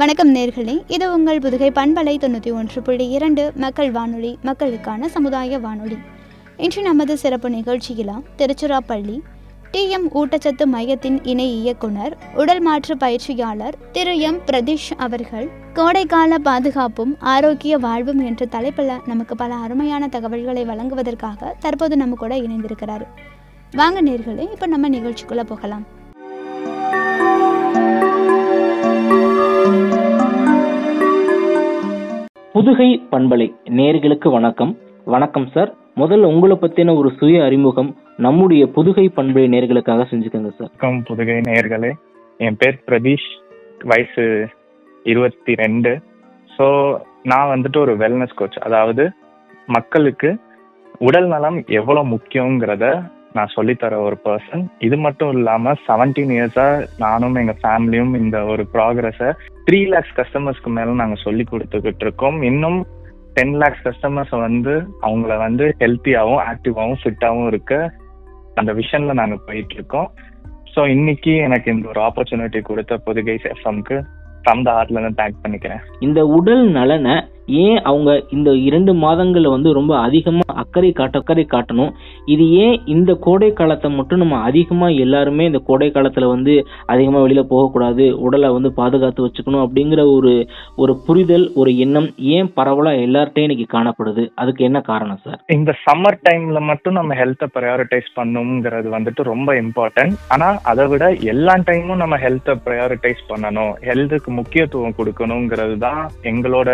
வணக்கம் நேர்களே இது உங்கள் புதுகை பண்பலை தொண்ணூற்றி ஒன்று புள்ளி இரண்டு மக்கள் வானொலி மக்களுக்கான சமுதாய வானொலி இன்று நமது சிறப்பு நிகழ்ச்சியில் திருச்சிராப்பள்ளி டிஎம் ஊட்டச்சத்து மையத்தின் இணை இயக்குனர் உடல் மாற்று பயிற்சியாளர் திரு எம் பிரதீஷ் அவர்கள் கோடைக்கால பாதுகாப்பும் ஆரோக்கிய வாழ்வும் என்ற தலைப்பில் நமக்கு பல அருமையான தகவல்களை வழங்குவதற்காக தற்போது நம்ம கூட இணைந்திருக்கிறார் வாங்க நேர்களே இப்போ நம்ம நிகழ்ச்சிக்குள்ளே போகலாம் புதுகை பண்பலை நேர்களுக்கு வணக்கம் வணக்கம் சார் முதல்ல உங்களை பத்தின ஒரு சுய அறிமுகம் நம்முடைய புதுகை பண்பலை நேர்களுக்காக செஞ்சுக்கோங்க சார் வணக்கம் புதுகை நேயர்களே என் பேர் பிரதீஷ் வயசு இருபத்தி ரெண்டு ஸோ நான் வந்துட்டு ஒரு வெல்னஸ் கோச் அதாவது மக்களுக்கு உடல் நலம் எவ்வளோ முக்கியங்கிறத நான் சொல்லித்தர ஒரு பர்சன் இது மட்டும் இல்லாமல் செவன்டீன் இயர்ஸாக நானும் எங்கள் ஃபேமிலியும் இந்த ஒரு ப்ராக்ரஸை த்ரீ லேக்ஸ் கஸ்டமர்ஸ்க்கு மேலே நாங்கள் சொல்லி கொடுத்துக்கிட்டு இருக்கோம் இன்னும் டென் லேக்ஸ் கஸ்டமர்ஸ் வந்து அவங்கள வந்து ஹெல்த்தியாகவும் ஆக்டிவாகவும் ஃபிட்டாகவும் இருக்க அந்த விஷன்ல நாங்கள் போயிட்டு இருக்கோம் ஸோ இன்னைக்கு எனக்கு இந்த ஒரு ஆப்பர்ச்சுனிட்டி கொடுத்த புதுகை எஃப்எம்க்கு ஃப்ரம் த ஹார்ட்ல இருந்து தேங்க் பண்ணிக்கிறேன் இந்த உடல் நலனை ஏன் அவங்க இந்த இரண்டு மாதங்கள்ல வந்து ரொம்ப அதிகமா அக்கறை காட்ட அக்கறை காட்டணும் இது ஏன் இந்த கோடை காலத்தை மட்டும் நம்ம அதிகமா எல்லாருமே இந்த கோடை காலத்துல வந்து அதிகமா வெளியில போகக்கூடாது உடலை வந்து பாதுகாத்து வச்சுக்கணும் அப்படிங்கிற ஒரு ஒரு புரிதல் ஒரு எண்ணம் ஏன் பரவலா எல்லார்ட்டையும் இன்னைக்கு காணப்படுது அதுக்கு என்ன காரணம் சார் இந்த சம்மர் டைம்ல மட்டும் நம்ம ஹெல்த்தை ப்ரையாரிட்டைஸ் பண்ணுங்கிறது வந்துட்டு ரொம்ப இம்பார்ட்டன்ட் ஆனா அதை விட எல்லா டைமும் நம்ம ஹெல்த்தை ப்ரையாரிட்டைஸ் பண்ணணும் ஹெல்த்துக்கு முக்கியத்துவம் கொடுக்கணுங்கிறது தான் எங்களோட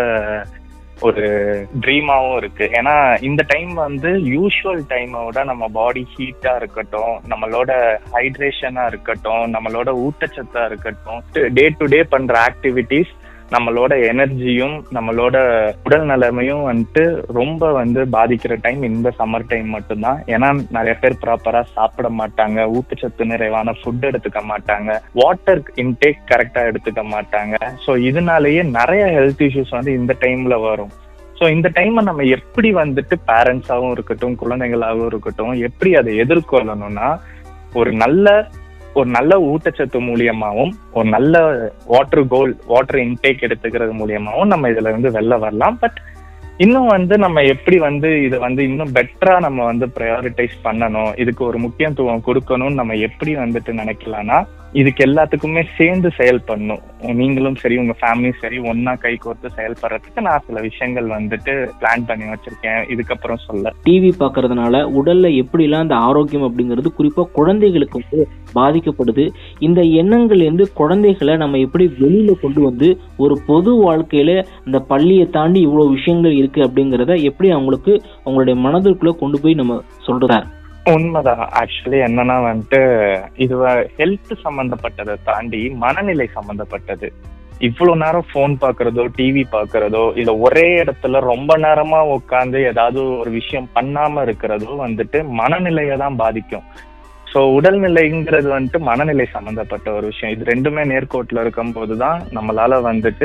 ஒரு ட்ரீமாவும் இருக்கு ஏன்னா இந்த டைம் வந்து யூஷுவல் டைமோட நம்ம பாடி ஹீட்டா இருக்கட்டும் நம்மளோட ஹைட்ரேஷனா இருக்கட்டும் நம்மளோட ஊட்டச்சத்தா இருக்கட்டும் டே டு டே பண்ற ஆக்டிவிட்டிஸ் நம்மளோட எனர்ஜியும் நம்மளோட உடல் நிலைமையும் வந்துட்டு ரொம்ப வந்து பாதிக்கிற டைம் இந்த சம்மர் டைம் மட்டும்தான் ஏன்னா நிறைய பேர் ப்ராப்பரா சாப்பிட மாட்டாங்க ஊட்டச்சத்து நிறைவான ஃபுட் எடுத்துக்க மாட்டாங்க வாட்டர் இன்டேக் கரெக்டா எடுத்துக்க மாட்டாங்க ஸோ இதனாலேயே நிறைய ஹெல்த் இஷ்யூஸ் வந்து இந்த டைம்ல வரும் ஸோ இந்த டைமை நம்ம எப்படி வந்துட்டு பேரண்ட்ஸாகவும் இருக்கட்டும் குழந்தைகளாகவும் இருக்கட்டும் எப்படி அதை எதிர்கொள்ளணும்னா ஒரு நல்ல ஒரு நல்ல ஊட்டச்சத்து மூலியமாகவும் ஒரு நல்ல வாட்டர் கோல் வாட்டர் இன்டேக் எடுத்துக்கிறது மூலியமாகவும் நம்ம இதுல இருந்து வெளில வரலாம் பட் இன்னும் வந்து நம்ம எப்படி வந்து இதை வந்து இன்னும் பெட்டரா நம்ம வந்து ப்ரையாரிட்டைஸ் பண்ணணும் இதுக்கு ஒரு முக்கியத்துவம் கொடுக்கணும்னு நம்ம எப்படி வந்துட்டு நினைக்கலாம்னா இதுக்கு எல்லாத்துக்குமே சேர்ந்து செயல்படணும் நீங்களும் சரி உங்க ஃபேமிலியும் சரி ஒன்னா கை கோர்த்து செயல்படுறதுக்கு நான் சில விஷயங்கள் வந்துட்டு பிளான் பண்ணி வச்சிருக்கேன் இதுக்கப்புறம் சொல்ல டிவி பார்க்கறதுனால உடல்ல எப்படிலாம் அந்த ஆரோக்கியம் அப்படிங்கிறது குறிப்பா குழந்தைகளுக்கு வந்து பாதிக்கப்படுது இந்த எண்ணங்கள்ல இருந்து குழந்தைகளை நம்ம எப்படி வெளியில கொண்டு வந்து ஒரு பொது வாழ்க்கையில இந்த பள்ளியை தாண்டி இவ்வளவு விஷயங்கள் இருக்கு அப்படிங்கிறத எப்படி அவங்களுக்கு அவங்களுடைய மனதிற்குள்ள கொண்டு போய் நம்ம சொல்றாரு உண்மைதான் ஆக்சுவலி என்னன்னா வந்துட்டு இது ஹெல்த் சம்பந்தப்பட்டதை தாண்டி மனநிலை சம்பந்தப்பட்டது இவ்வளவு நேரம் ஃபோன் பாக்குறதோ டிவி பாக்குறதோ இல்ல ஒரே இடத்துல ரொம்ப நேரமா உட்காந்து ஏதாவது ஒரு விஷயம் பண்ணாம இருக்கிறதோ வந்துட்டு மனநிலையை தான் பாதிக்கும் ஸோ உடல்நிலைங்கிறது வந்துட்டு மனநிலை சம்பந்தப்பட்ட ஒரு விஷயம் இது ரெண்டுமே நேர்கோட்டில் இருக்கும் போதுதான் நம்மளால வந்துட்டு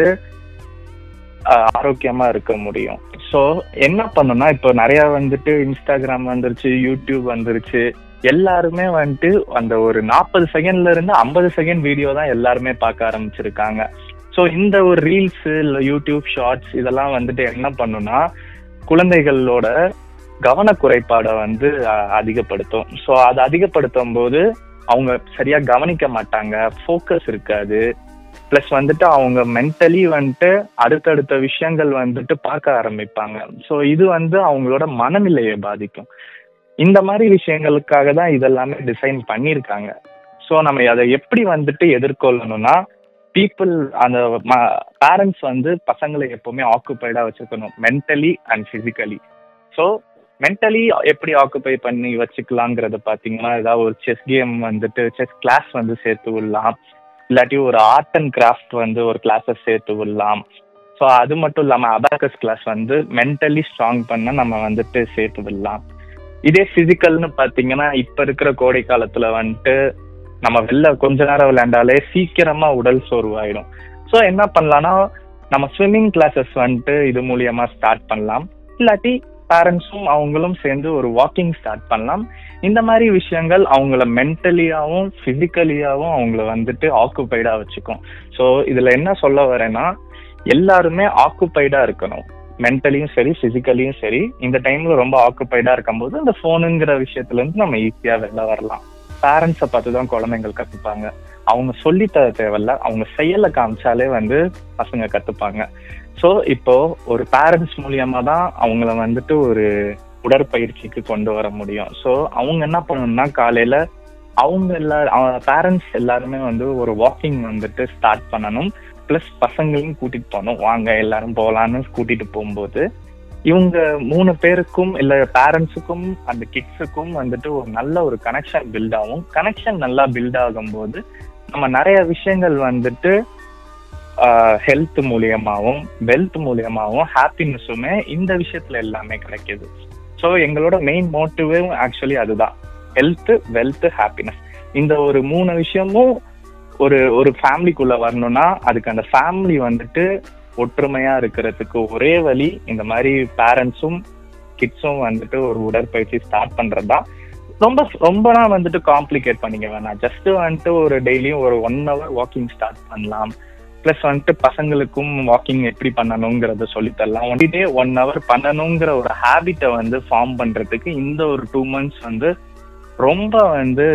ஆரோக்கியமா இருக்க முடியும் ஸோ என்ன பண்ணுனா இப்போ நிறைய வந்துட்டு இன்ஸ்டாகிராம் வந்துருச்சு யூடியூப் வந்துருச்சு எல்லாருமே வந்துட்டு அந்த ஒரு நாற்பது செகண்ட்ல இருந்து ஐம்பது செகண்ட் வீடியோ தான் எல்லாருமே பார்க்க ஆரம்பிச்சிருக்காங்க ஸோ இந்த ஒரு ரீல்ஸ் இல்லை யூடியூப் ஷார்ட்ஸ் இதெல்லாம் வந்துட்டு என்ன பண்ணுனா குழந்தைகளோட கவனக்குறைபாடை வந்து அதிகப்படுத்தும் ஸோ அதை அதிகப்படுத்தும் போது அவங்க சரியா கவனிக்க மாட்டாங்க ஃபோக்கஸ் இருக்காது பிளஸ் வந்துட்டு அவங்க மென்டலி வந்துட்டு அடுத்தடுத்த விஷயங்கள் வந்துட்டு பார்க்க ஆரம்பிப்பாங்க ஸோ இது வந்து அவங்களோட மனநிலையை பாதிக்கும் இந்த மாதிரி விஷயங்களுக்காக தான் இதெல்லாமே டிசைன் பண்ணியிருக்காங்க ஸோ நம்ம அதை எப்படி வந்துட்டு எதிர்கொள்ளணும்னா பீப்புள் அந்த பேரண்ட்ஸ் வந்து பசங்களை எப்பவுமே ஆக்குப்பைடா வச்சுக்கணும் mentally and physically so mentally எப்படி ஆக்குப்பை பண்ணி வச்சுக்கலாங்கிறத பார்த்தீங்கன்னா ஏதாவது ஒரு செஸ் கேம் வந்துட்டு செஸ் கிளாஸ் வந்து சேர்த்து விடலாம் இல்லாட்டி ஒரு ஆர்ட் அண்ட் கிராஃப்ட் வந்து ஒரு கிளாஸஸ் சேர்த்து விடலாம் ஸோ அது மட்டும் இல்லாமல் அபாக்கஸ் கிளாஸ் வந்து மென்டலி ஸ்ட்ராங் பண்ண நம்ம வந்துட்டு சேர்த்து விடலாம் இதே ஃபிசிக்கல்னு பார்த்தீங்கன்னா இப்போ இருக்கிற கோடை காலத்தில் வந்துட்டு நம்ம வெளில கொஞ்ச நேரம் விளையாண்டாலே சீக்கிரமா உடல் சோர்வாயிடும் ஸோ என்ன பண்ணலாம்னா நம்ம ஸ்விம்மிங் கிளாஸஸ் வந்துட்டு இது மூலியமா ஸ்டார்ட் பண்ணலாம் இல்லாட்டி பேரண்ட்ஸும் அவங்களும் சேர்ந்து ஒரு வாக்கிங் ஸ்டார்ட் பண்ணலாம் இந்த மாதிரி விஷயங்கள் அவங்கள மென்டலியாவும் பிசிக்கலியாவும் அவங்கள வந்துட்டு ஆக்குபைடா வச்சுக்கும் ஸோ இதுல என்ன சொல்ல வரேன்னா எல்லாருமே ஆக்குபைடா இருக்கணும் மென்டலியும் சரி பிசிக்கலியும் சரி இந்த டைம்ல ரொம்ப ஆக்குபைடா இருக்கும்போது இந்த போனுங்கிற விஷயத்துல இருந்து நம்ம ஈஸியா வெளில வரலாம் பேரண்ட்ஸை பார்த்து தான் குழந்தைங்கள் கத்துப்பாங்க அவங்க சொல்லித்தர தேவையில்ல அவங்க செயலை காமிச்சாலே வந்து பசங்க கத்துப்பாங்க ஸோ இப்போ ஒரு பேரண்ட்ஸ் மூலியமா தான் அவங்கள வந்துட்டு ஒரு உடற்பயிற்சிக்கு கொண்டு வர முடியும் ஸோ அவங்க என்ன பண்ணணும்னா காலையில அவங்க எல்லா பேரண்ட்ஸ் எல்லாருமே வந்து ஒரு வாக்கிங் வந்துட்டு ஸ்டார்ட் பண்ணணும் ப்ளஸ் பசங்களையும் கூட்டிட்டு போகணும் வாங்க எல்லாரும் போகலான்னு கூட்டிட்டு போகும்போது இவங்க மூணு பேருக்கும் இல்ல பேரண்ட்ஸுக்கும் அந்த கிட்ஸுக்கும் வந்துட்டு ஒரு நல்ல ஒரு கனெக்ஷன் பில்ட் ஆகும் கனெக்ஷன் நல்லா பில்ட் ஆகும்போது நம்ம நிறைய விஷயங்கள் வந்துட்டு ஹெல்த் மூலியமாகவும் வெல்த் மூலியமாகவும் ஹாப்பினஸுமே இந்த விஷயத்துல எல்லாமே கிடைக்குது ஸோ எங்களோட மெயின் மோட்டிவே ஆக்சுவலி அதுதான் ஹெல்த் வெல்த் ஹாப்பினஸ் இந்த ஒரு மூணு விஷயமும் ஒரு ஒரு ஃபேமிலிக்குள்ள வரணும்னா அதுக்கு அந்த ஃபேமிலி வந்துட்டு ஒற்றுமையா இருக்கிறதுக்கு ஒரே வழி இந்த மாதிரி பேரண்ட்ஸும் கிட்ஸும் வந்துட்டு ஒரு உடற்பயிற்சி ஸ்டார்ட் பண்றதுதான் ரொம்ப ரொம்பலாம் வந்துட்டு காம்ப்ளிகேட் பண்ணிக்க வேணாம் ஜஸ்ட் வந்துட்டு ஒரு டெய்லியும் ஒரு ஒன் ஹவர் வாக்கிங் ஸ்டார்ட் பண்ணலாம் ப்ளஸ் வந்துட்டு பசங்களுக்கும் வாக்கிங் எப்படி பண்ணணுங்கிறத சொல்லித்தரலாம் ஒன் டே ஒன் ஹவர் பண்ணணுங்கிற ஒரு ஹேபிட்டை வந்து ஃபார்ம் பண்றதுக்கு இந்த ஒரு டூ மந்த்ஸ் வந்து ரொம்ப வந்து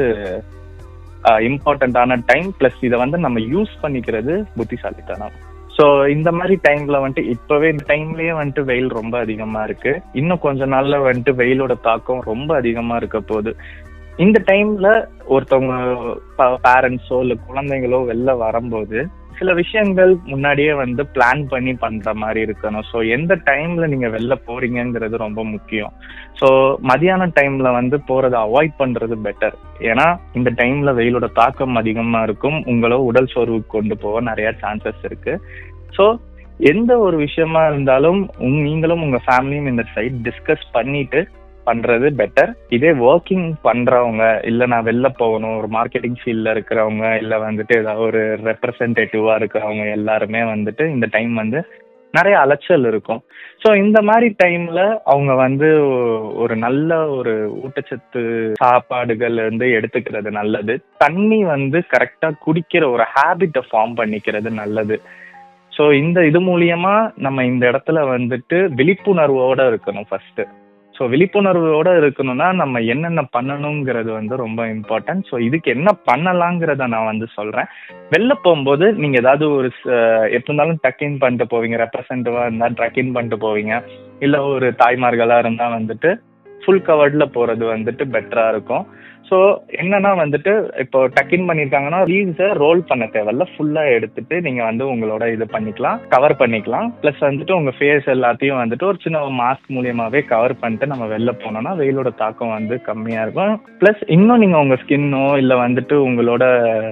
இம்பார்ட்டண்ட்டான டைம் ப்ளஸ் இதை வந்து நம்ம யூஸ் பண்ணிக்கிறது புத்திசாலித்தனம் ஸோ இந்த மாதிரி டைம்ல வந்துட்டு இப்பவே இந்த டைம்லயே வந்துட்டு வெயில் ரொம்ப அதிகமா இருக்கு இன்னும் கொஞ்ச நாள்ல வந்துட்டு வெயிலோட தாக்கம் ரொம்ப அதிகமா இருக்க போகுது இந்த டைம்ல ஒருத்தவங்க பேரண்ட்ஸோ இல்ல குழந்தைங்களோ வெளில வரும்போது சில விஷயங்கள் முன்னாடியே வந்து பிளான் பண்ணி பண்ற மாதிரி இருக்கணும் ஸோ எந்த டைம்ல நீங்க வெளில போறீங்கிறது ரொம்ப முக்கியம் ஸோ மதியான டைம்ல வந்து போறதை அவாய்ட் பண்றது பெட்டர் ஏன்னா இந்த டைம்ல வெயிலோட தாக்கம் அதிகமா இருக்கும் உங்களோ உடல் சோர்வுக்கு கொண்டு போக நிறைய சான்சஸ் இருக்கு ஸோ எந்த ஒரு விஷயமா இருந்தாலும் நீங்களும் உங்க ஃபேமிலியும் இந்த சைட் டிஸ்கஸ் பண்ணிட்டு பண்றது பெட்டர் இதே ஒர்க்கிங் பண்றவங்க இல்ல நான் வெளில போகணும் ஒரு மார்க்கெட்டிங் ஃபீல்ட்ல இருக்கிறவங்க இல்ல வந்துட்டு ஏதாவது ஒரு ரெப்ரசன்டேட்டிவா இருக்கிறவங்க எல்லாருமே வந்துட்டு இந்த டைம் வந்து நிறைய அலைச்சல் இருக்கும் ஸோ இந்த மாதிரி டைம்ல அவங்க வந்து ஒரு நல்ல ஒரு ஊட்டச்சத்து சாப்பாடுகள் வந்து எடுத்துக்கிறது நல்லது தண்ணி வந்து கரெக்டா குடிக்கிற ஒரு ஹேபிட்டை ஃபார்ம் பண்ணிக்கிறது நல்லது ஸோ இந்த இது மூலியமா நம்ம இந்த இடத்துல வந்துட்டு விழிப்புணர்வோட இருக்கணும் ஃபர்ஸ்ட் ஸோ விழிப்புணர்வோட இருக்கணும்னா நம்ம என்னென்ன பண்ணணுங்கிறது வந்து ரொம்ப இம்பார்ட்டன்ட் ஸோ இதுக்கு என்ன பண்ணலாங்கிறத நான் வந்து சொல்றேன் வெளில போகும்போது நீங்க ஏதாவது ஒரு எப்படி இருந்தாலும் டக்கின் பண்ணிட்டு போவீங்க ரெப்ரசன்டிவா இருந்தா ட்ரக்கின் பண்ணிட்டு போவீங்க இல்ல ஒரு தாய்மார்களா இருந்தா வந்துட்டு ஃபுல் கவர்ட்ல போறது வந்துட்டு பெட்டரா இருக்கும் ஸோ என்னன்னா வந்துட்டு இப்போ டக்கின் பண்ணியிருக்காங்கன்னா லீவ்ஸை ரோல் பண்ண தேவையில்ல ஃபுல்லா எடுத்துட்டு நீங்க வந்து உங்களோட இது பண்ணிக்கலாம் கவர் பண்ணிக்கலாம் ப்ளஸ் வந்துட்டு உங்க ஃபேஸ் எல்லாத்தையும் வந்துட்டு ஒரு சின்ன மாஸ்க் மூலியமாவே கவர் பண்ணிட்டு நம்ம வெளில போனோம்னா வெயிலோட தாக்கம் வந்து கம்மியா இருக்கும் ப்ளஸ் இன்னும் நீங்க உங்க ஸ்கின்னோ இல்லை வந்துட்டு உங்களோட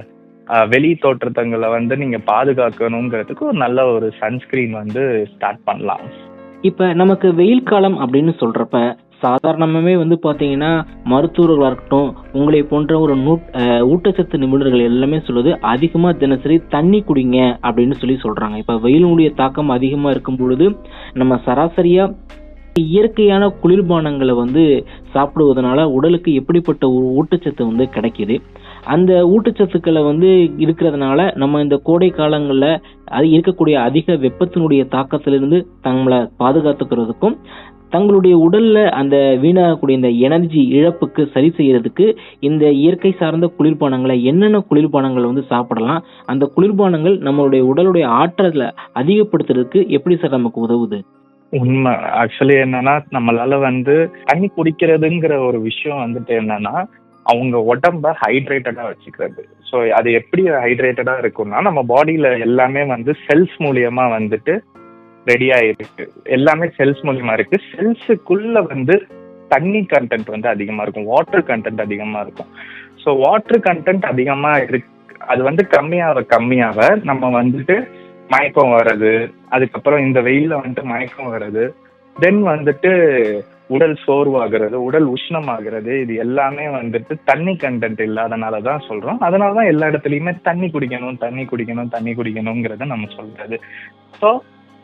வெளி தோற்றத்தங்களை வந்து நீங்க பாதுகாக்கணுங்கிறதுக்கு ஒரு நல்ல ஒரு சன்ஸ்கிரீன் வந்து ஸ்டார்ட் பண்ணலாம் இப்ப நமக்கு வெயில் காலம் அப்படின்னு சொல்றப்ப சாதாரணமாகவே வந்து பார்த்தீங்கன்னா மருத்துவர்களாக இருக்கட்டும் உங்களை போன்ற ஒரு நூ ஊட்டச்சத்து நிபுணர்கள் எல்லாமே சொல்லுது அதிகமாக தினசரி தண்ணி குடிங்க அப்படின்னு சொல்லி சொல்கிறாங்க இப்போ வெயிலுடைய தாக்கம் அதிகமாக இருக்கும் பொழுது நம்ம சராசரியாக இயற்கையான குளிர்பானங்களை வந்து சாப்பிடுவதனால உடலுக்கு எப்படிப்பட்ட ஒரு ஊட்டச்சத்து வந்து கிடைக்குது அந்த ஊட்டச்சத்துக்களை வந்து இருக்கிறதுனால நம்ம இந்த கோடை காலங்களில் அது இருக்கக்கூடிய அதிக வெப்பத்தினுடைய தாக்கத்திலிருந்து தங்களை பாதுகாத்துக்கிறதுக்கும் தங்களுடைய உடல்ல அந்த வீணாகக்கூடிய இந்த எனர்ஜி இழப்புக்கு சரி செய்யறதுக்கு இந்த இயற்கை சார்ந்த குளிர்பானங்களை என்னென்ன குளிர்பானங்கள் வந்து சாப்பிடலாம் அந்த குளிர்பானங்கள் நம்மளுடைய உடலுடைய ஆற்றலை அதிகப்படுத்துறதுக்கு எப்படி சார் நமக்கு உதவுது உண்மை ஆக்சுவலி என்னன்னா நம்மளால வந்து தண்ணி குடிக்கிறதுங்கிற ஒரு விஷயம் வந்துட்டு என்னன்னா அவங்க உடம்ப ஹைட்ரேட்டடா வச்சுக்கிறது ஸோ அது எப்படி ஹைட்ரேட்டடா இருக்கும்னா நம்ம பாடியில எல்லாமே வந்து செல்ஸ் மூலியமா வந்துட்டு ரெடி ஆயிருக்கு எல்லாமே செல்ஸ் மூலியமா இருக்கு செல்ஸுக்குள்ள வந்து தண்ணி கண்டென்ட் வந்து அதிகமா இருக்கும் வாட்டர் கண்டென்ட் அதிகமா இருக்கும் ஸோ வாட்டர் கண்டென்ட் அதிகமா இருக்கு அது வந்து கம்மியாக கம்மியாக நம்ம வந்துட்டு மயக்கம் வர்றது அதுக்கப்புறம் இந்த வெயில வந்துட்டு மயக்கம் வர்றது தென் வந்துட்டு உடல் சோர்வாகிறது உடல் உஷ்ணமாகிறது இது எல்லாமே வந்துட்டு தண்ணி கண்டென்ட் இல்லாதனால தான் சொல்றோம் அதனால தான் எல்லா இடத்துலையுமே தண்ணி குடிக்கணும் தண்ணி குடிக்கணும் தண்ணி குடிக்கணுங்கிறத நம்ம சொல்றது ஸோ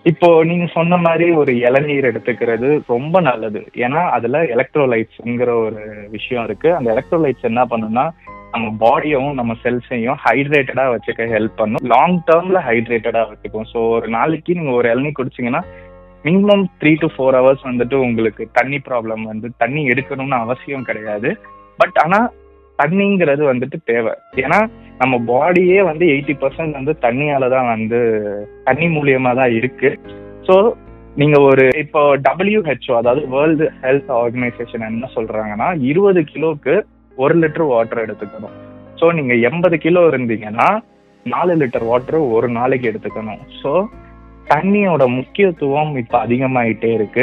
இப்போ நீங்க சொன்ன மாதிரி ஒரு இளநீர் எடுத்துக்கிறது ரொம்ப நல்லது ஏன்னா அதுல எலக்ட்ரோலைட்ஸ்ங்கிற ஒரு விஷயம் இருக்கு அந்த எலக்ட்ரோலைட்ஸ் என்ன பண்ணுன்னா நம்ம பாடியவும் நம்ம செல்ஸையும் ஹைட்ரேட்டடா வச்சுக்க ஹெல்ப் பண்ணும் லாங் டேர்ம்ல ஹைட்ரேட்டடா வச்சுக்கும் ஸோ ஒரு நாளைக்கு நீங்க ஒரு இளநீர் குடிச்சீங்கன்னா minimum three to four hours வந்துட்டு உங்களுக்கு தண்ணி ப்ராப்ளம் வந்து தண்ணி எடுக்கணும்னு அவசியம் கிடையாது பட் ஆனா தண்ணிங்கிறது வந்துட்டு தேவை ஏன்னா நம்ம பாடியே வந்து எயிட்டி பர்சன்ட் வந்து தண்ணியால தான் வந்து தண்ணி மூலியமா தான் இருக்கு ஸோ நீங்க ஒரு இப்போ டபிள்யூஹெச்ஓ அதாவது வேர்ல்டு ஹெல்த் ஆர்கனைசேஷன் என்ன சொல்றாங்கன்னா இருபது கிலோக்கு ஒரு லிட்டர் வாட்டர் எடுத்துக்கணும் ஸோ நீங்க எண்பது கிலோ இருந்தீங்கன்னா நாலு லிட்டர் வாட்டர் ஒரு நாளைக்கு எடுத்துக்கணும் ஸோ தண்ணியோட முக்கியத்துவம் இப்போ அதிகமாயிட்டே இருக்கு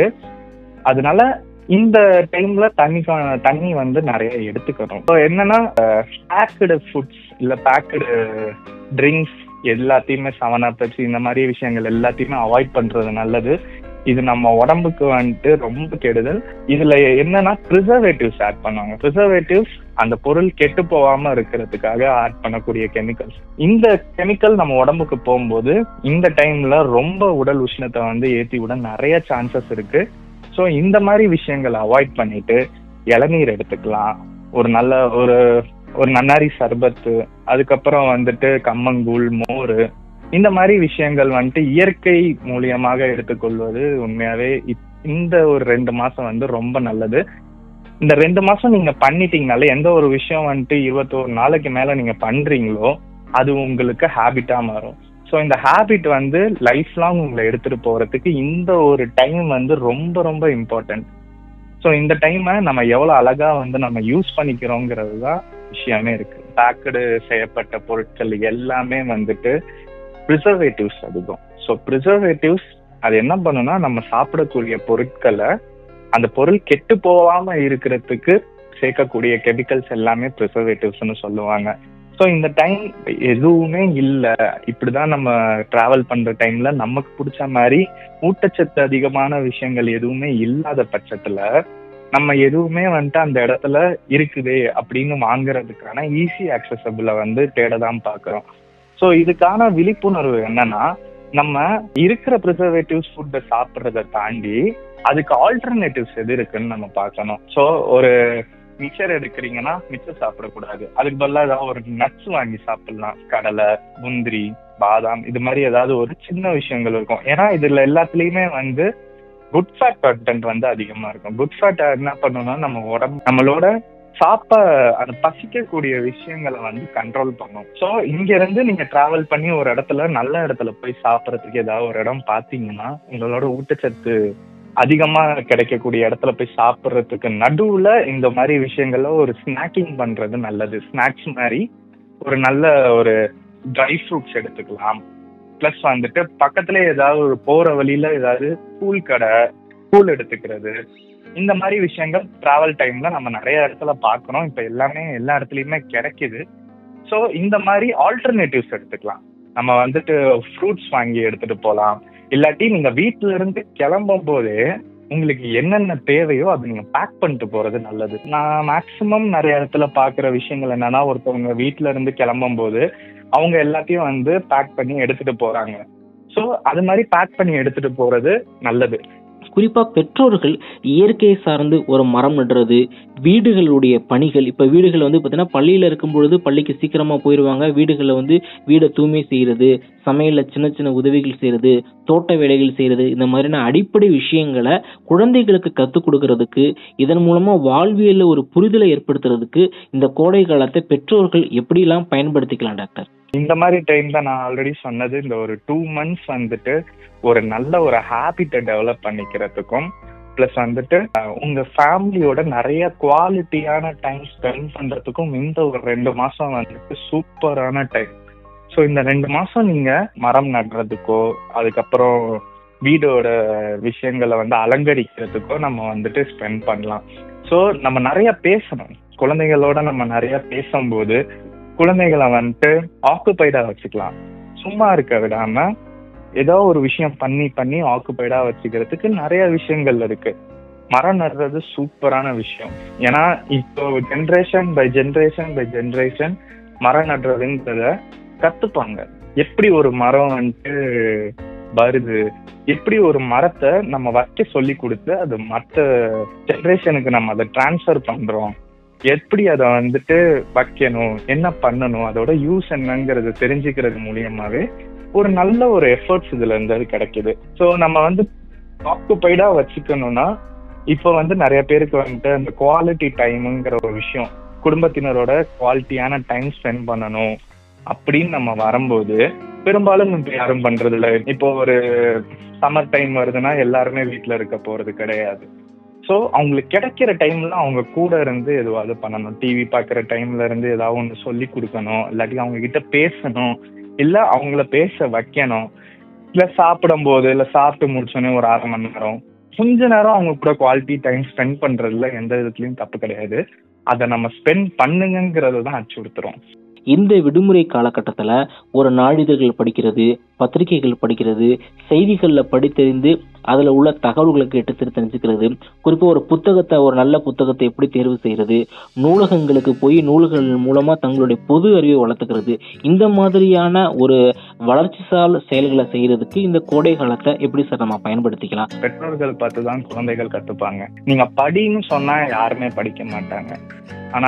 அதனால இந்த டைம்ல தண்ணி தண்ணி வந்து நிறைய எடுத்துக்கணும் ஸோ என்னன்னா பேக்கடு ஃபுட்ஸ் இல்லை பேக்கடு ட்ரிங்க்ஸ் எல்லாத்தையுமே செவன் அப் பெப்சி இந்த மாதிரி விஷயங்கள் எல்லாத்தையுமே அவாய்ட் பண்றது நல்லது இது நம்ம உடம்புக்கு வந்துட்டு ரொம்ப கெடுதல் இதுல என்னன்னா ப்ரிசர்வேட்டிவ்ஸ் ஆட் பண்ணுவாங்க ப்ரிசர்வேட்டிவ்ஸ் அந்த பொருள் கெட்டு போகாம இருக்கிறதுக்காக ஆட் பண்ணக்கூடிய கெமிக்கல்ஸ் இந்த கெமிக்கல் நம்ம உடம்புக்கு போகும்போது இந்த டைம்ல ரொம்ப உடல் உஷ்ணத்தை வந்து ஏத்தி விட நிறைய சான்சஸ் இருக்கு ஸோ இந்த மாதிரி விஷயங்களை அவாய்ட் பண்ணிட்டு இளநீர் எடுத்துக்கலாம் ஒரு நல்ல ஒரு ஒரு நன்னாரி சர்பத்து அதுக்கப்புறம் வந்துட்டு கம்மங்கூழ் மோர் இந்த மாதிரி விஷயங்கள் வந்துட்டு இயற்கை மூலியமாக எடுத்துக்கொள்வது உண்மையாவே இப்- இந்த ஒரு ரெண்டு மாசம் வந்து ரொம்ப நல்லது இந்த ரெண்டு மாசம் நீங்க பண்ணிட்டீங்கனாலே எந்த ஒரு விஷயம் வந்துட்டு இருபத்தோரு நாளைக்கு மேல நீங்க பண்றீங்களோ அது உங்களுக்கு ஹேபிட்டா மாறும் ஸோ இந்த ஹேபிட் வந்து லைஃப் லாங் உங்களை எடுத்துட்டு போறதுக்கு இந்த ஒரு டைம் வந்து ரொம்ப ரொம்ப இம்பார்ட்டன்ட் ஸோ இந்த டைமை நம்ம எவ்வளோ அழகா வந்து நம்ம யூஸ் பண்ணிக்கிறோங்கிறது தான் விஷயமே இருக்கு பேக்கடு செய்யப்பட்ட பொருட்கள் எல்லாமே வந்துட்டு ப்ரிசர்வேட்டிவ்ஸ் அதிகம் ஸோ ப்ரிசர்வேட்டிவ்ஸ் அது என்ன பண்ணுன்னா நம்ம சாப்பிடக்கூடிய பொருட்களை அந்த பொருள் கெட்டு போகாம இருக்கிறதுக்கு சேர்க்கக்கூடிய கெமிக்கல்ஸ் எல்லாமே ப்ரிசர்வேட்டிவ்ஸ்னு சொல்லுவாங்க ஸோ இந்த டைம் எதுவுமே இல்லை இப்படிதான் நம்ம டிராவல் பண்ற டைம்ல நமக்கு பிடிச்ச மாதிரி ஊட்டச்சத்து அதிகமான விஷயங்கள் எதுவுமே இல்லாத பட்சத்துல நம்ம எதுவுமே வந்துட்டு அந்த இடத்துல இருக்குதே அப்படின்னு வாங்குறதுக்கான ஈஸி ஆக்சசபிள வந்து தேட தான் பார்க்குறோம் ஸோ இதுக்கான விழிப்புணர்வு என்னன்னா நம்ம இருக்கிற ப்ரிசர்வேட்டிவ்ஸ் ஃபுட்டை சாப்பிட்றத தாண்டி அதுக்கு ஆல்டர்னேட்டிவ்ஸ் எது இருக்குன்னு நம்ம பார்க்கணும் ஸோ ஒரு மிக்சர் எடுக்கிறீங்கன்னா மிக்சர் சாப்பிடக்கூடாது அதுக்கு பதிலாக ஏதாவது ஒரு நட்ஸ் வாங்கி சாப்பிடலாம் கடலை முந்திரி பாதாம் இது மாதிரி ஏதாவது ஒரு சின்ன விஷயங்கள் இருக்கும் ஏன்னா இதுல எல்லாத்துலயுமே வந்து குட் ஃபேட் கண்டென்ட் வந்து அதிகமா இருக்கும் குட் ஃபேட் என்ன பண்ணணும்னா நம்ம உடம்பு நம்மளோட சாப்ப அந்த பசிக்கக்கூடிய விஷயங்களை வந்து கண்ட்ரோல் பண்ணும் ஸோ இங்க இருந்து நீங்க டிராவல் பண்ணி ஒரு இடத்துல நல்ல இடத்துல போய் சாப்பிட்றதுக்கு ஏதாவது ஒரு இடம் பார்த்தீங்கன்னா உங்களோட ஊட்டச்சத்து அதிகமா கிடைக்கக்கூடிய இடத்துல போய் சாப்பிட்றதுக்கு நடுவுல இந்த மாதிரி விஷயங்கள்ல ஒரு ஸ்நாக்கிங் பண்றது நல்லது ஸ்நாக்ஸ் மாதிரி ஒரு நல்ல ஒரு ட்ரை ஃப்ரூட்ஸ் எடுத்துக்கலாம் ப்ளஸ் வந்துட்டு பக்கத்துல ஏதாவது ஒரு போற வழியில ஏதாவது கூழ் கடை கூழ் எடுத்துக்கிறது இந்த மாதிரி விஷயங்கள் டிராவல் டைம்ல நம்ம நிறைய இடத்துல பார்க்குறோம் இப்போ எல்லாமே எல்லா இடத்துலையுமே கிடைக்குது ஸோ இந்த மாதிரி ஆல்டர்னேட்டிவ்ஸ் எடுத்துக்கலாம் நம்ம வந்துட்டு ஃப்ரூட்ஸ் வாங்கி எடுத்துட்டு போகலாம் இல்லாட்டி நீங்க வீட்ல இருந்து கிளம்பும் போதே உங்களுக்கு என்னென்ன தேவையோ அதை நீங்க பேக் பண்ணிட்டு போறது நல்லது நான் மேக்சிமம் நிறைய இடத்துல பாக்குற விஷயங்கள் என்னன்னா ஒருத்தவங்க வீட்ல இருந்து கிளம்பும் போது அவங்க எல்லாத்தையும் வந்து பேக் பண்ணி எடுத்துட்டு போறாங்க ஸோ அது மாதிரி பேக் பண்ணி எடுத்துட்டு போறது நல்லது குறிப்பா பெற்றோர்கள் இயற்கையை சார்ந்து ஒரு மரம் நடுறது வீடுகளுடைய பணிகள் இப்ப வீடுகள் வந்து பாத்தீங்கன்னா பள்ளியில இருக்கும் பொழுது பள்ளிக்கு சீக்கிரமா போயிருவாங்க வீடுகளில் வந்து வீடை தூய்மை செய்யறது சமையல்ல சின்ன சின்ன உதவிகள் செய்யறது தோட்ட வேலைகள் செய்யறது இந்த மாதிரியான அடிப்படை விஷயங்களை குழந்தைகளுக்கு கத்துக் கொடுக்கறதுக்கு இதன் மூலமா வாழ்வியல்ல ஒரு புரிதலை ஏற்படுத்துறதுக்கு இந்த கோடை காலத்தை பெற்றோர்கள் எப்படிலாம் பயன்படுத்திக்கலாம் டாக்டர் இந்த மாதிரி டைம் தான் நான் ஆல்ரெடி சொன்னது இந்த ஒரு டூ மந்த்ஸ் வந்துட்டு ஒரு நல்ல ஒரு ஹேபிட்டை டெவலப் பண்ணிக்கிறதுக்கும் ப்ளஸ் வந்துட்டு அஹ், உங்க ஃபேமிலியோட நிறைய குவாலிட்டியான டைம் ஸ்பெண்ட் பண்றதுக்கும் இந்த ஒரு ரெண்டு மாசம் வந்துட்டு சூப்பரான டைம் ஸோ இந்த ரெண்டு மாசம் நீங்க மரம் நடுறதுக்கோ அதுக்கப்புறம் வீடோட விஷயங்களை வந்து அலங்கரிக்கிறதுக்கோ நம்ம வந்துட்டு ஸ்பெண்ட் பண்ணலாம் ஸோ நம்ம நிறைய பேசணும் குழந்தைகளோட நம்ம நிறைய பேசும்போது குழந்தைகளை வந்துட்டு ஆக்குபைடா வச்சுக்கலாம் சும்மா இருக்க விடாம ஏதோ ஒரு விஷயம் பண்ணி பண்ணி ஆக்குபைடா வச்சுக்கிறதுக்கு நிறைய விஷயங்கள் இருக்கு மரம் நடுறது சூப்பரான விஷயம் ஏன்னா இப்போ generation by generation by generation மரம் நடுறதுங்கிறத கத்துப்பாங்க எப்படி ஒரு மரம் வந்துட்டு வருது எப்படி ஒரு மரத்தை நம்ம வைக்க சொல்லி கொடுத்து அது மற்ற ஜெனரேஷனுக்கு நம்ம அதை டிரான்ஸ்ஃபர் பண்றோம் எப்படி அதை வந்துட்டு வைக்கணும் என்ன பண்ணணும் அதோட யூஸ் என்னங்கிறது தெரிஞ்சுக்கிறது மூலியமாவே ஒரு நல்ல ஒரு எஃபர்ட்ஸ் இதுல இருந்து அது கிடைக்குது ஸோ நம்ம வந்து ஆக்குப்பைடா வச்சுக்கணும்னா இப்போ வந்து நிறைய பேருக்கு வந்துட்டு அந்த குவாலிட்டி டைமுங்கிற ஒரு விஷயம் குடும்பத்தினரோட குவாலிட்டியான டைம் ஸ்பெண்ட் பண்ணணும் அப்படின்னு நம்ம வரும்போது பெரும்பாலும் இப்போ யாரும் பண்றது இல்ல இப்போ ஒரு சம்மர் டைம் வருதுன்னா எல்லாருமே வீட்ல இருக்க போறது கிடையாது ஸோ அவங்களுக்கு கிடைக்கிற டைம்ல அவங்க கூட இருந்து எதுவாவது பண்ணணும் டிவி பார்க்குற டைம்ல இருந்து ஏதாவது ஒன்று சொல்லி கொடுக்கணும் இல்லாட்டி அவங்க கிட்ட பேசணும் இல்ல அவங்கள பேச வைக்கணும் இல்ல சாப்பிடும் போது இல்ல சாப்பிட்டு முடிச்சோன்னே ஒரு அரை மணி நேரம் கொஞ்ச நேரம் அவங்க கூட குவாலிட்டி டைம் ஸ்பெண்ட் பண்றதுல எந்த விதத்துலயும் தப்பு கிடையாது அதை நம்ம ஸ்பெண்ட் பண்ணுங்கிறது தான் அச்சுறுத்துறோம் இந்த விடுமுறை காலகட்டத்துல ஒரு நாளிதழ்கள் படிக்கிறது பத்திரிகைகள் படிக்கிறது செய்திகள்ல படித்தறிந்து அதுல உள்ள தகவல்களை கேட்டு திரு தெரிஞ்சுக்கிறது குறிப்பா ஒரு புத்தகத்தை ஒரு நல்ல புத்தகத்தை எப்படி தேர்வு செய்யறது நூலகங்களுக்கு போய் நூல்கள் மூலமா தங்களுடைய பொது அறிவை வளர்த்துக்கிறது இந்த மாதிரியான ஒரு வளர்ச்சிசால் செயல்களை செய்யறதுக்கு இந்த கோடை காலத்தை எப்படி சார் நம்ம பயன்படுத்திக்கலாம் பெற்றோர்கள் பார்த்து தான் குழந்தைகள் கத்துப்பாங்க நீங்க படின்னு சொன்னா யாருமே படிக்க மாட்டாங்க ஆனா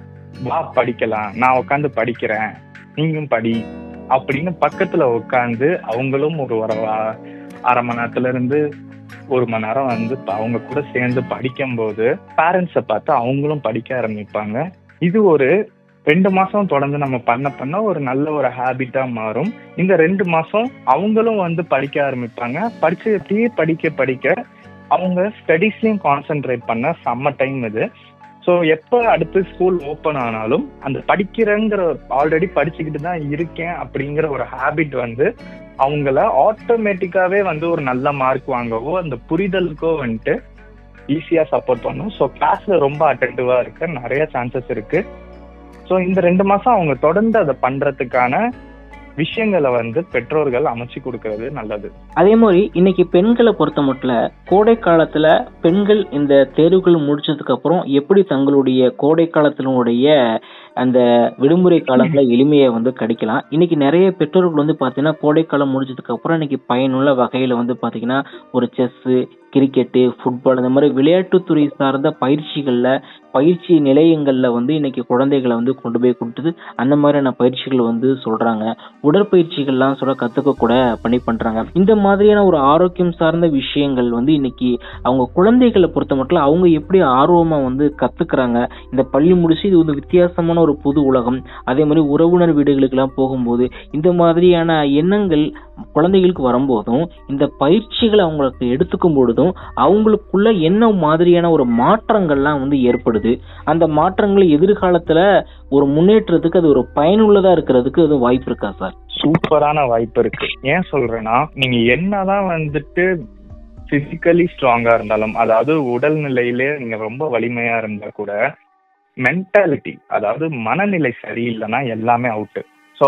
வா படிக்கலாம் நான் உட்காந்து படிக்கிறேன் நீங்களும் படி அப்படின்னு பக்கத்துல உட்காந்து அவங்களும் ஒரு ஒரு வா- அரை மணி நேரத்துல இருந்து ஒரு மணி நேரம் வந்து ப- அவங்க கூட சேர்ந்து படிக்கும்போது பேரண்ட்ஸை பார்த்து அவங்களும் படிக்க ஆரம்பிப்பாங்க இது ஒரு ரெண்டு மாசம் தொடர்ந்து நம்ம பண்ண பண்ண ஒரு நல்ல ஒரு ஹேபிட்டா மாறும் இந்த ரெண்டு மாசம் அவங்களும் வந்து படிக்க ஆரம்பிப்பாங்க படிச்சு அப்படியே படிக்க படிக்க அவங்க ஸ்டடீஸ்லயும் கான்சென்ட்ரேட் பண்ண செம்ம டைம் இது ஸோ எப்போ அடுத்து ஸ்கூல் ஓப்பன் ஆனாலும் அந்த படிக்கிறேங்கிற ஆல்ரெடி படிச்சுக்கிட்டு தான் இருக்கேன் அப்படிங்கிற ஒரு ஹேபிட் வந்து அவங்கள ஆட்டோமேட்டிக்காவே வந்து ஒரு நல்ல மார்க் வாங்கவோ அந்த புரிதலுக்கோ வந்துட்டு ஈஸியா சப்போர்ட் பண்ணும் ஸோ கிளாஸ்ல ரொம்ப அட்டென்டிவா இருக்க நிறைய சான்சஸ் இருக்கு ஸோ இந்த ரெண்டு மாசம் அவங்க தொடர்ந்து அதை பண்றதுக்கான விஷயங்களை வந்து பெற்றோர்கள் அமைச்சு கொடுக்கறது நல்லது அதே மாதிரி இன்னைக்கு பெண்களை பொறுத்த மட்டும் கோடை காலத்துல பெண்கள் இந்த தேர்வுகள் முடிச்சதுக்கு அப்புறம் எப்படி தங்களுடைய கோடை காலத்தினுடைய அந்த விடுமுறை காலத்துல எளிமையை வந்து கடிக்கலாம் இன்னைக்கு நிறைய பெற்றோர்கள் வந்து பாத்தீங்கன்னா கோடை காலம் முடிஞ்சதுக்கு அப்புறம் இன்னைக்கு பயனுள்ள வகையில வந்து பாத்தீங்கன்னா ஒரு செஸ் கிரிக்கெட்டு ஃபுட்பால் இந்த மாதிரி விளையாட்டுத்துறை சார்ந்த பயிற்சிகள்ல பயிற்சி நிலையங்கள்ல வந்து இன்னைக்கு குழந்தைகளை வந்து கொண்டு போய் கொடுத்தது அந்த மாதிரியான பயிற்சிகள் வந்து சொல்றாங்க உடற்பயிற்சிகள்லாம் சொல்ல கத்துக்க கூட பண்ணி பண்றாங்க இந்த மாதிரியான ஒரு ஆரோக்கியம் சார்ந்த விஷயங்கள் வந்து இன்னைக்கு அவங்க குழந்தைகளை பொறுத்த மட்டும் அவங்க எப்படி ஆர்வமா வந்து கத்துக்கிறாங்க இந்த பள்ளி முடிச்சு இது வந்து வித்தியாசமான ஒரு புது உலகம் அதே மாதிரி உறவினர் வீடுகளுக்கு எல்லாம் போகும்போது இந்த மாதிரியான எண்ணங்கள் குழந்தைகளுக்கு வரும்போதும் இந்த பயிற்சிகளை அவங்களுக்கு எடுத்துக்கும் பொழுதும் அவங்களுக்குள்ள என்ன மாதிரியான ஒரு மாற்றங்கள்லாம் வந்து ஏற்படுது அந்த மாற்றங்கள் எதிர்காலத்துல ஒரு முன்னேற்றத்துக்கு அது ஒரு பயனுள்ளதா இருக்கிறதுக்கு அது வாய்ப்பு இருக்கா சார் சூப்பரான வாய்ப்பு இருக்கு ஏன் சொல்றேன்னா நீங்க என்னதான் வந்துட்டு பிசிக்கலி ஸ்ட்ராங்கா இருந்தாலும் அதாவது உடல்நிலையிலே நீங்க ரொம்ப வலிமையா இருந்தா கூட மென்டாலிட்டி அதாவது மனநிலை சரியில்லைன்னா எல்லாமே அவுட்டு ஸோ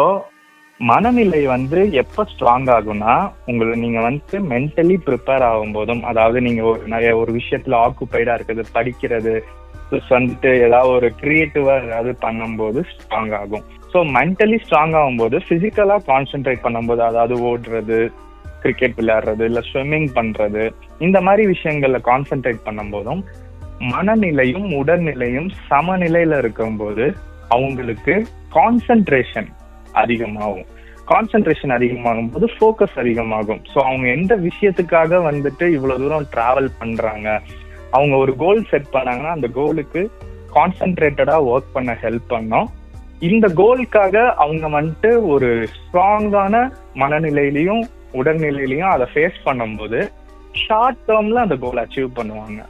மனநிலை வந்து எப்போ ஸ்ட்ராங் ஆகும்னா உங்களை நீங்க வந்து மென்டலி ப்ரிப்பேர் ஆகும் போதும் அதாவது நீங்க ஒரு நிறைய ஒரு விஷயத்துல ஆக்குப்பைடா இருக்குது படிக்கிறது ப்ளஸ் வந்துட்டு ஏதாவது ஒரு கிரியேட்டிவா ஏதாவது பண்ணும்போது ஸ்ட்ராங் ஆகும் ஸோ மென்டலி ஸ்ட்ராங் ஆகும்போது பிசிக்கலா கான்சென்ட்ரேட் பண்ணும்போது அதாவது ஓடுறது கிரிக்கெட் விளையாடுறது இல்ல ஸ்விம்மிங் பண்றது இந்த மாதிரி விஷயங்கள்ல கான்சென்ட்ரேட் பண்ணும்போதும் மனநிலையும் உடல்நிலையும் சமநிலையில இருக்கும்போது அவங்களுக்கு கான்சென்ட்ரேஷன் அதிகமாகும் கான்சென்ட்ரேஷன் அதிகமாகும் போது ஃபோக்கஸ் அதிகமாகும் ஸோ அவங்க எந்த விஷயத்துக்காக வந்துட்டு இவ்வளவு தூரம் டிராவல் பண்றாங்க அவங்க ஒரு கோல் செட் பண்ணாங்கன்னா அந்த கோலுக்கு கான்சென்ட்ரேட்டடா ஒர்க் பண்ண ஹெல்ப் பண்ணோம் இந்த கோலுக்காக அவங்க வந்துட்டு ஒரு ஸ்ட்ராங்கான மனநிலையிலையும் உடல்நிலையிலையும் அதை ஃபேஸ் பண்ணும்போது ஷார்ட் டேர்ம்ல அந்த கோல் அச்சீவ் பண்ணுவாங்க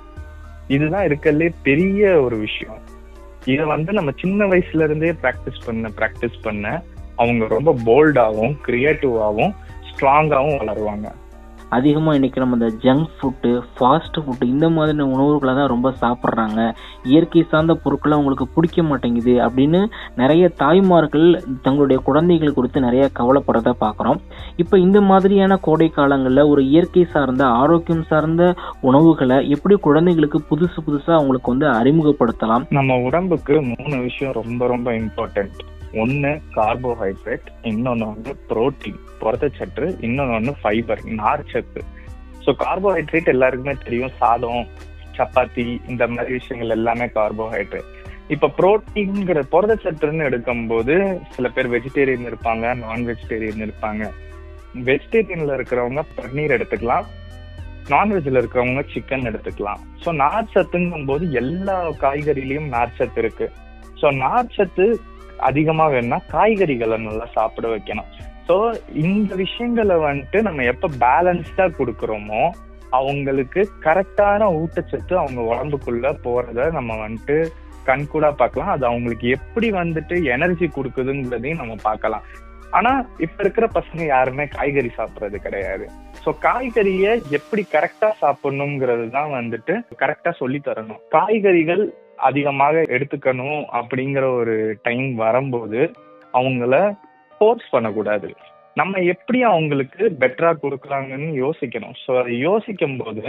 இதுதான் இருக்கிறதுலே பெரிய ஒரு விஷயம் இதை வந்து நம்ம சின்ன வயசுல இருந்தே ப்ராக்டிஸ் பண்ண ப்ராக்டிஸ் பண்ண அவங்க ரொம்ப போல்டாகவும் கிரியேட்டிவாகவும் ஸ்ட்ராங்காகவும் வளருவாங்க அதிகமாக இன்னைக்கு நம்ம இந்த ஜங்க் ஃபுட்டு ஃபாஸ்ட் ஃபுட்டு இந்த மாதிரியான உணவுகளை தான் ரொம்ப சாப்பிட்றாங்க இயற்கை சார்ந்த பொருட்களை அவங்களுக்கு பிடிக்க மாட்டேங்குது அப்படின்னு நிறைய தாய்மார்கள் தங்களுடைய குழந்தைகள் குறித்து நிறைய கவலைப்படுறத பார்க்குறோம் இப்போ இந்த மாதிரியான கோடை காலங்களில் ஒரு இயற்கை சார்ந்த ஆரோக்கியம் சார்ந்த உணவுகளை எப்படி குழந்தைகளுக்கு புதுசு புதுசாக அவங்களுக்கு வந்து அறிமுகப்படுத்தலாம் நம்ம உடம்புக்கு மூணு விஷயம் ரொம்ப ரொம்ப இம்பார்ட்டன்ட் ஒன்னு கார்போஹைட்ரேட் இன்னொன்னு வந்து புரோட்டீன் புரதச்சத்து இன்னொன்னு வந்து ஃபைபர் நார்ச்சத்து ஸோ கார்போஹைட்ரேட் எல்லாருக்குமே தெரியும் சாதம் சப்பாத்தி இந்த மாதிரி விஷயங்கள் எல்லாமே கார்போஹைட்ரேட் இப்ப புரோட்டீன்ங்கிற புரதச்சத்துன்னு எடுக்கும்போது சில பேர் வெஜிடேரியன் இருப்பாங்க நான் வெஜிடேரியன் இருப்பாங்க வெஜிடேரியன்ல இருக்கிறவங்க பன்னீர் எடுத்துக்கலாம் நான்வெஜ்ல இருக்கிறவங்க சிக்கன் எடுத்துக்கலாம் ஸோ நார்ச்சத்துங்கும் போது எல்லா காய்கறிலையும் நார்ச்சத்து இருக்கு ஸோ நார்ச்சத்து அதிகமா வேணும்னா காய்கறிகளை நல்லா சாப்பிட வைக்கணும் ஸோ இந்த விஷயங்களை வந்துட்டு நம்ம எப்ப பேலன்ஸ்டா கொடுக்குறோமோ அவங்களுக்கு கரெக்டான ஊட்டச்சத்து அவங்க உடம்புக்குள்ள போறத நம்ம வந்துட்டு கண்கூடா பார்க்கலாம் அது அவங்களுக்கு எப்படி வந்துட்டு எனர்ஜி கொடுக்குதுங்கிறதையும் நம்ம பார்க்கலாம் ஆனா இப்ப இருக்கிற பசங்க யாருமே காய்கறி சாப்பிடுறது கிடையாது ஸோ காய்கறிய எப்படி கரெக்டா சாப்பிடணுங்கிறது தான் வந்துட்டு கரெக்டா சொல்லி தரணும் காய்கறிகள் அதிகமாக எடுத்துக்கணும் அப்படிங்கிற ஒரு டைம் வரும்போது அவங்கள ஃபோர்ஸ் பண்ணக்கூடாது நம்ம எப்படி அவங்களுக்கு பெட்டரா கொடுக்கலாங்கன்னு யோசிக்கணும் ஸோ அதை யோசிக்கும் போது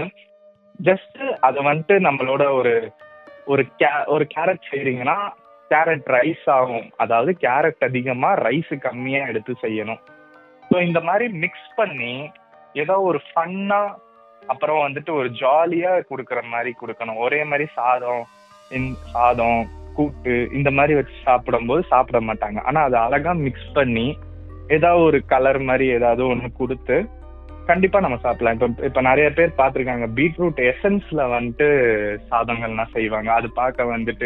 ஜஸ்ட் அதை வந்துட்டு நம்மளோட ஒரு ஒரு கே ஒரு கேரட் செய்றீங்கன்னா கேரட் ரைஸ் ஆகும் அதாவது கேரட் அதிகமா ரைஸ் கம்மியா எடுத்து செய்யணும் ஸோ இந்த மாதிரி மிக்ஸ் பண்ணி ஏதோ ஒரு ஃபன்னா அப்புறம் வந்துட்டு ஒரு ஜாலியா கொடுக்குற மாதிரி கொடுக்கணும் ஒரே மாதிரி சாதம் இந்த சாதம் கூட்டு இந்த மாதிரி வச்சு சாப்பிடும்போது சாப்பிட மாட்டாங்க ஆனா அதை அழகா மிக்ஸ் பண்ணி ஏதாவது ஒரு கலர் மாதிரி ஏதாவது ஒன்று கொடுத்து கண்டிப்பா நம்ம சாப்பிடலாம் இப்ப இப்ப நிறைய பேர் பார்த்திருக்காங்க பீட்ரூட் எசன்ஸ்ல வந்துட்டு சாதங்கள்லாம் செய்வாங்க அது பார்க்க வந்துட்டு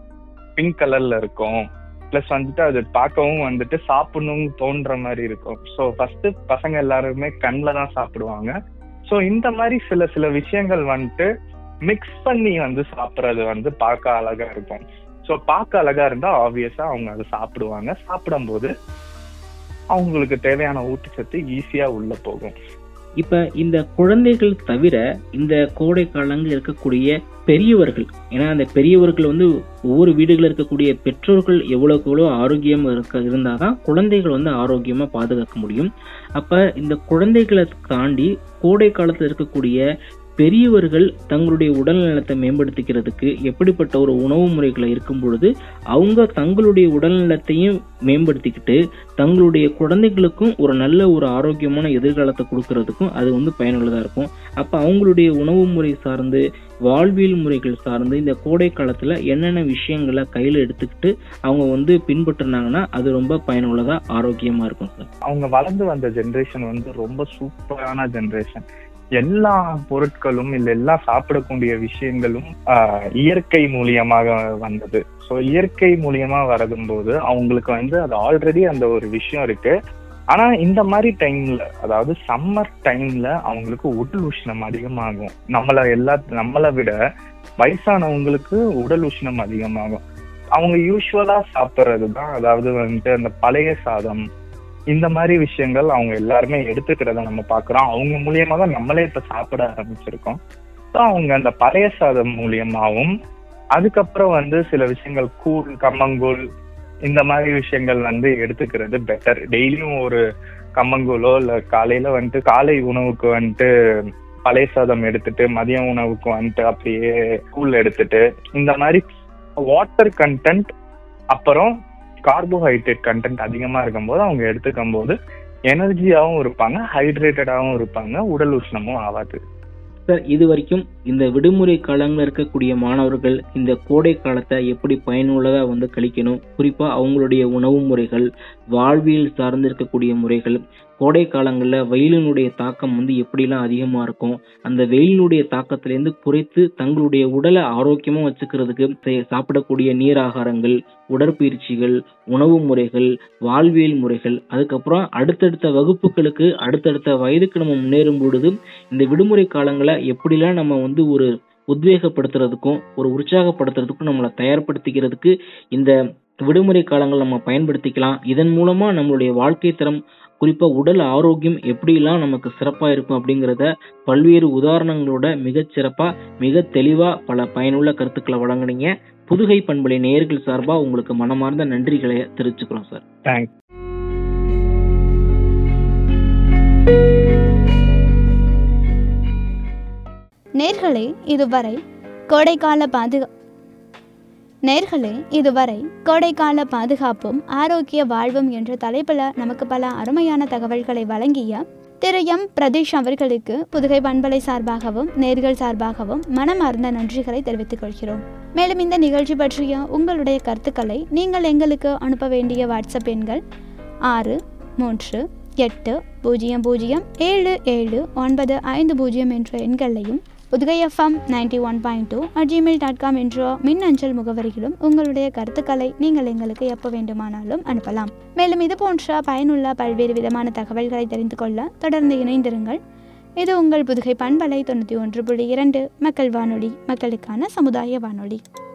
பிங்க் கலர்ல இருக்கும் ப்ளஸ் வந்துட்டு அது பார்க்கவும் வந்துட்டு சாப்பிடணும்னு தோன்ற மாதிரி இருக்கும் ஸோ ஃபர்ஸ்ட் பசங்க எல்லாருமே கண்ணில் தான் சாப்பிடுவாங்க ஸோ இந்த மாதிரி சில சில விஷயங்கள் வந்துட்டு மிக்ஸ் பண்ணி வந்து சாப்பிட்றது வந்து பார்க்க அழகா இருக்கும் ஸோ பார்க்க அழகா இருந்தா ஆப்வியஸா அவங்க அதை சாப்பிடுவாங்க சாப்பிடும்போது அவங்களுக்கு தேவையான ஊட்டச்சத்து ஈஸியா உள்ள போகும் இப்ப இந்த குழந்தைகள் தவிர இந்த கோடை காலங்களில் இருக்கக்கூடிய பெரியவர்கள் ஏன்னா அந்த பெரியவர்கள் வந்து ஒவ்வொரு வீடுகளில் இருக்கக்கூடிய பெற்றோர்கள் எவ்வளவுக்கு எவ்வளோ ஆரோக்கியம் இருக்க இருந்தாதான் குழந்தைகள் வந்து ஆரோக்கியமா பாதுகாக்க முடியும் அப்ப இந்த குழந்தைகளை தாண்டி கோடை காலத்தில் இருக்கக்கூடிய பெரியவர்கள் தங்களுடைய உடல் நலத்தை மேம்படுத்திக்கிறதுக்கு எப்படிப்பட்ட ஒரு உணவு முறைகளை இருக்கும் பொழுது அவங்க தங்களுடைய உடல் நலத்தையும் மேம்படுத்திக்கிட்டு தங்களுடைய குழந்தைகளுக்கும் ஒரு நல்ல ஒரு ஆரோக்கியமான எதிர்காலத்தை கொடுக்கறதுக்கும் அது வந்து பயனுள்ளதாக இருக்கும் அப்போ அவங்களுடைய உணவு முறை சார்ந்து வாழ்வியல் முறைகள் சார்ந்து இந்த கோடை காலத்தில் என்னென்ன விஷயங்களை கையில் எடுத்துக்கிட்டு அவங்க வந்து பின்பற்றினாங்கன்னா அது ரொம்ப பயனுள்ளதாக ஆரோக்கியமாக இருக்கும் சார் அவங்க வளர்ந்து வந்த ஜென்ரேஷன் வந்து ரொம்ப சூப்பரான ஜென்ரேஷன் எல்லா பொருட்களும் இல்ல எல்லா சாப்பிடக்கூடிய விஷயங்களும் ஆஹ், இயற்கை மூலியமாக வந்தது ஸோ இயற்கை மூலியமா வரதும்போது அவங்களுக்கு வந்து அது ஆல்ரெடி அந்த ஒரு விஷயம் இருக்கு ஆனா இந்த மாதிரி டைம்ல அதாவது சம்மர் டைம்ல அவங்களுக்கு உடல் உஷ்ணம் அதிகமாகும் நம்மள எல்லா நம்மளை விட வயசானவங்களுக்கு உடல் உஷ்ணம் அதிகமாகும் அவங்க யூஸ்வலா சாப்பிட்றது தான் அதாவது வந்துட்டு அந்த பழைய சாதம் இந்த மாதிரி விஷயங்கள் அவங்க எல்லாருமே எடுத்துக்கிறத நம்ம பார்க்குறோம் அவங்க மூலியமா தான் நம்மளே இப்ப சாப்பிட ஆரம்பிச்சிருக்கோம் ஸோ அவங்க அந்த பழைய சாதம் மூலியமாவும் அதுக்கப்புறம் வந்து சில விஷயங்கள் கூழ் கம்மங்கூழ் இந்த மாதிரி விஷயங்கள் வந்து எடுத்துக்கிறது பெட்டர் டெய்லியும் ஒரு கம்மங்கூழோ இல்ல காலையில வந்துட்டு காலை உணவுக்கு வந்துட்டு பழைய சாதம் எடுத்துட்டு மதிய உணவுக்கு வந்துட்டு அப்படியே கூழ் எடுத்துட்டு இந்த மாதிரி வாட்டர் கண்டென்ட் அப்புறம் கார்போஹைட்ரேட் கண்டென்ட் அதிகமா இருக்கும்போது அவங்க எடுத்துக்கும் போது எனர்ஜியாவும் இருப்பாங்க ஹைட்ரேட்டடாகவும் இருப்பாங்க உடல் உஷ்ணமும் ஆகாது சார் இது வரைக்கும் இந்த விடுமுறை காலங்களில் இருக்கக்கூடிய மாணவர்கள் இந்த கோடை காலத்தை எப்படி பயனுள்ளதாக வந்து கழிக்கணும் குறிப்பாக அவங்களுடைய உணவு முறைகள் வாழ்வியல் சார்ந்து இருக்கக்கூடிய முறைகள் கோடை காலங்களில் வெயிலினுடைய தாக்கம் வந்து எப்படிலாம் அதிகமாக இருக்கும் அந்த வெயிலினுடைய தாக்கத்திலேருந்து குறைத்து தங்களுடைய உடலை ஆரோக்கியமாக வச்சுக்கிறதுக்கு சே- சாப்பிடக்கூடிய நீர் ஆகாரங்கள் உடற்பயிற்சிகள் உணவு முறைகள் வாழ்வியல் முறைகள் அதுக்கப்புறம் அடுத்தடுத்த வகுப்புகளுக்கு அடுத்தடுத்த வயதுக்கு நம்ம முன்னேறும் பொழுது இந்த விடுமுறை காலங்களை எப்படிலாம் நம்ம வந்து ஒரு உத்வேகப்படுத்துறதுக்கும் ஒரு உற்சாகப்படுத்துறதுக்கும் நம்மளை தயார்படுத்திக்கிறதுக்கு இந்த விடுமுறை காலங்கள் நம்ம பயன்படுத்திக்கலாம் இதன் மூலமா நம்மளுடைய வாழ்க்கை தரம் குறிப்பா உடல் ஆரோக்கியம் எப்படிலாம் நமக்கு சிறப்பா இருக்கும் அப்படிங்கிறத பல்வேறு உதாரணங்களோட மிகச் சிறப்பா மிக தெளிவா பல பயனுள்ள கருத்துக்களை வழங்குனீங்க புதுகை பண்பலை நேயர்கள் சார்பா உங்களுக்கு மனமார்ந்த நன்றிகளை தெரிவிச்சுக்கிறோம் சார் தேங்க்ஸ் நேர்களே இதுவரை கோடைக்கால பாதுகா நேர்களே இதுவரை கோடைக்கால பாதுகாப்பும் ஆரோக்கிய வாழ்வும் என்ற தலைப்பில் நமக்கு பல அருமையான தகவல்களை வழங்கிய திரு எம் பிரதீஷ் அவர்களுக்கு புதுகை பண்பலை சார்பாகவும் நேர்கள் சார்பாகவும் மனமார்ந்த நன்றிகளை தெரிவித்துக் கொள்கிறோம் மேலும் இந்த நிகழ்ச்சி பற்றிய உங்களுடைய கருத்துக்களை நீங்கள் எங்களுக்கு அனுப்ப வேண்டிய வாட்ஸ்அப் எண்கள் ஆறு மூன்று எட்டு பூஜ்ஜியம் பூஜ்ஜியம் ஏழு ஏழு ஒன்பது ஐந்து பூஜ்ஜியம் என்ற எண்களையும் Puthugai FM ninety one point two at Gmail dot com என்ற மின்னஞ்சல் முகவரியிலும் உங்களுடைய கருத்துக்களை நீங்கள் எங்களுக்கு எப்போ வேண்டுமானாலும் அனுப்பலாம் மேலும் இது போன்ற பயனுள்ள பல்வேறு விதமான தகவல்களை தெரிந்து கொள்ள தொடர்ந்து இணைந்திருங்கள் இது உங்கள் புதுகை பண்பலை தொண்ணூற்றி ஒன்று புள்ளி இரண்டு மக்கள் வானொலி மக்களுக்கான சமுதாய வானொலி